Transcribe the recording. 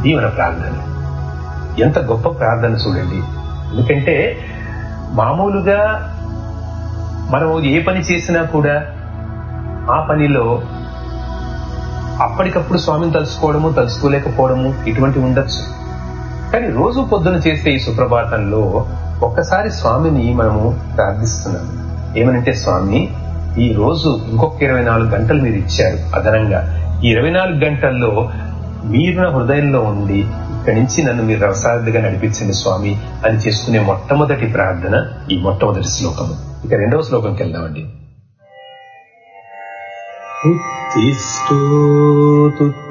దీవెన ప్రార్థన ఎంత గొప్ప ప్రార్థన చూడండి ఎందుకంటే మామూలుగా మనం ఏ పని చేసినా కూడా ఆ పనిలో అప్పటికప్పుడు స్వామిని తలుసుకోవడము తలుసుకోలేకపోవడము ఇటువంటి ఉండొచ్చు కానీ రోజు పొద్దున చేసే ఈ సుప్రభాతంలో ఒక్కసారి స్వామిని మనము ప్రార్థిస్తున్నాము ఏమనంటే స్వామి ఈ రోజు ఇంకొక ఇరవై నాలుగు గంటలు మీరు ఇచ్చారు అదనంగా ఈ ఇరవై నాలుగు గంటల్లో మీరు నా హృదయంలో ఉండి ఇక్కడి నుంచి నన్ను మీరు రవసార్థిగా నడిపించండి స్వామి అని చేసుకునే మొట్టమొదటి ప్రార్థన ఈ మొట్టమొదటి శ్లోకము ఇక రెండవ శ్లోకంకి వెళ్దామండి उत्तिष्ठोतु